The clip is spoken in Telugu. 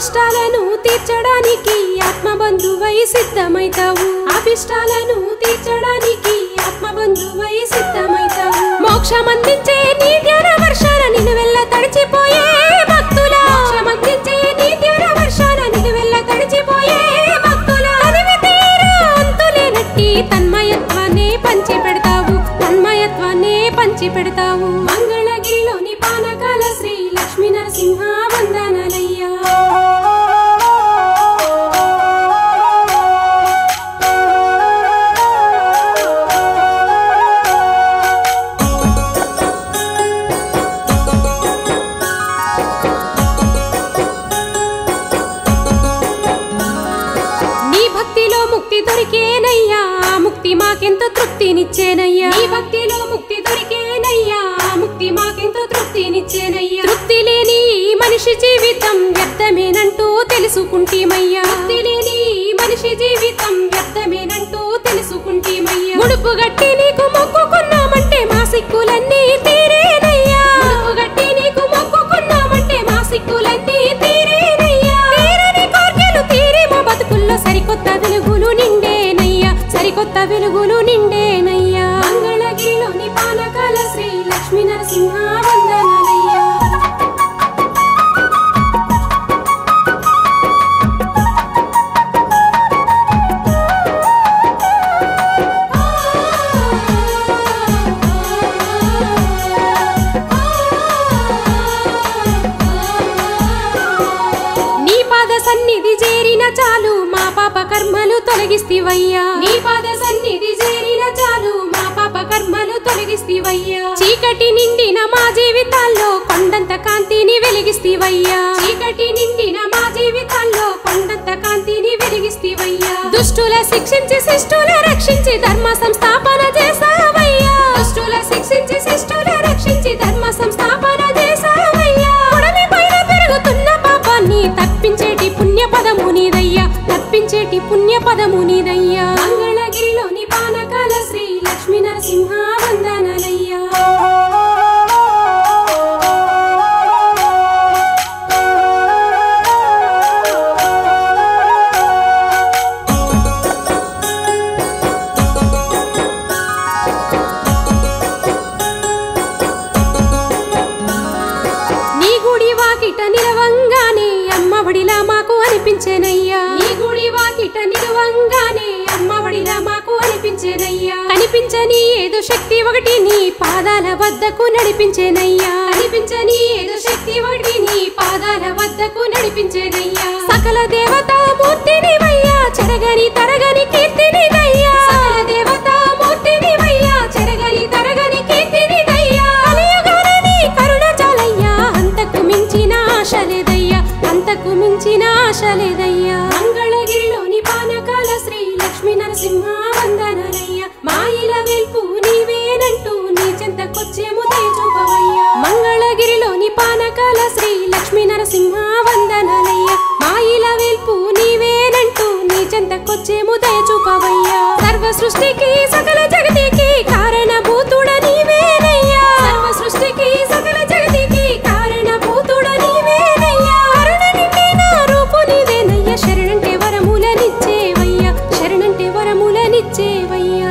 అభిష్టాలను తీర్చడానికి ఆత్మబంధువై సిద్ధమైతావు అభిష్టాలను తీర్చడానికి ఆత్మబంధువై సిద్ధమైతావు మోక్షమందించే నీ ధ్యాన వర్షాల నిలువెల్ల తడిచిపోయే భక్తుల మోక్షమందించే నీ ధ్యాన వర్షాల నిలువెల్ల తడిచిపోయే భక్తుల అరివి తీరా అంతులేనట్టి తన్మయత్వాన్ని పంచి పెడతావు తన్మయత్వాన్ని పంచి పెడతావు మంగళగిరిలోని పానకాల శ్రీ లక్ష్మీ నరసింహ వందనలయ్యా నీ భక్తిలో ముక్తి దొరికేనయ్యా ఆ ముక్తి మాకెంతో తృప్తినిచ్చేనయ్యా నీ భక్తిలో ముక్తి దొరికేనయ్యా ఆ ముక్తి మాకెంతో తృప్తినిచ్చేనయ్యా తృప్తి లేని ఈ మనిషి జీవితం వ్యర్థమేనంటూ తెలుసుకుంటేమయ్యా తృప్తి లేని ఈ మనిషి జీవితం వ్యర్థమేనంటూ తెలుసుకుంటేమయ్యా ముడుపు గట్టి నీకు మొక్కుకున్నామంటే మా సిక్కులన్నీ తీరేనయ్యా ముడుపు గట్టి నీకు మొక్కుకున్నామంటే మా సిక్కులన్నీ తీరేనయ్యా తీరని కోర్కెలు తీరి మా బతుకుల్లో సరికొత్త వెలుగులు నిండేనయ్యా సరికొత్త వెలుగులు నిండేనయ్యా మంగళగిరిలోని పానకాల శ్రీ లక్ష్మీ నరసింహ వందనాలయ్యా నీ పాద సన్నిధి చేరిన చాలు మా పాప కర్మలు తొలగిస్తివయ్యా నీ పాద సన్నిధి చేరిన చాలు మా పాప కర్మలు తొలగిస్తివయ్యా చీకటి నిండిన మా జీవితాల్లో కొండంత కాంతిని వెలిగిస్తివయ్యా చీకటి నిండిన మా జీవితాల్లో కొండంత కాంతిని వెలిగిస్తివయ్యా దుష్టుల శిక్షించి శిష్టుల రక్షించి ధర్మ సంస్థాపన చేసావయ్యా దుష్టుల శిక్షించి శిష్టుల రక్షించి ధర్మ సంస్థాపన చేసావయ్యా పుడమి పైన పెరుగుతున్న పాపాన్ని తప్పించేటి పుణ్య పదము నీదయ్యా తప్పించేటి పుణ్య పదము నీదయ్యా మంగళగిరిలోని పానకాల శ్రీ లక్ష్మీ నరసింహ వందనలయ్యా నీ గుడి వాకిట నిలవంగానే అమ్మఒడిలా మాకు అనిపించేనయ్యా నీ గుడి వాకిట నిలవంగానే అమ్మఒడిలా మాకు అనిపించేనయ్యా కనిపించని ఏదో శక్తి ఒకటి నీ పాదాల వద్దకు నడిపించేనయ్యా కనిపించని ఏదో శక్తి ఒకటి నీ పాదాల వద్దకు నడిపించేనయ్యా సకల దేవతా మూర్తిని వయ్యా చెరగని తరగని కీర్తిని దయ్యా సకల దేవతా మూర్తిని వయ్యా చెరగని తరగని కీర్తిని దయ్యా కలియుగాలని కరుణ చాలయ్యా అంతకు మించిన ఆశ లేదయ్యా అంతకు మించిన ఆశ లేదయ్యా మంగళగిరిలోని పానకాల శ్రీ లక్ష్మీ నరసింహ వందనలయ్యా మాయిల వెల్పు నీవేనంటూ నీ చెంతకొచ్చేము తేజోపవయ్యా మంగళగిరిలోని పానకాల శ్రీ లక్ష్మీ నరసింహ వందనలయ్యా మాయిల వెల్పు నీవేనంటూ నీ చెంతకొచ్చేము దయచూపవయ్యా సర్వ సృష్టికి సకల జగతికి కారణభూతుడ నీవేనయ్యా సర్వ సృష్టికి సకల జగతికి కారణభూతుడ నీవేనయ్యా కరుణ నిండిన రూపు నీవేనయ్యా శరణంటే వరములనిచ్చేవయ్యా శరణంటే వరములనిచ్చేవయ్యా